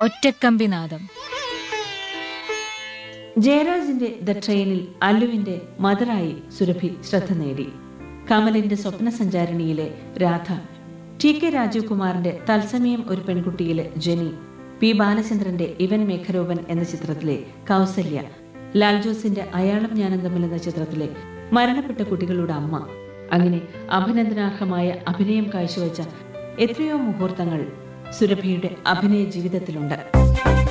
ഒറ്റക്കമ്പിനാദം ജയരാജിന്റെ the ട്രെയിനിൽ അല്ലുവിന്റെ മദറായി സുരഭി ശ്രദ്ധ നേടി കമലിന്റെ സ്വപ്ന സഞ്ചാരിണിയിലെ രാധ ടി കെ രാജീവ് കുമാറിന്റെ തത്സമയം ഒരു പെൺകുട്ടിയിലെ ജെനി പി ബാലചന്ദ്രന്റെ ഇവൻ മേഘരോപൻ എന്ന ചിത്രത്തിലെ കൗസല്യ ലാൽ ജോസിന്റെ അയാളും ഞാനും തമ്മിൽ എന്ന ചിത്രത്തിലെ മരണപ്പെട്ട കുട്ടികളുടെ അമ്മ അങ്ങനെ അഭിനന്ദനാർഹമായ അഭിനയം കാഴ്ചവെച്ച എത്രയോ മുഹൂർത്തങ്ങൾ സുരഭിയുടെ അഭിനയ ജീവിതത്തിലുണ്ട്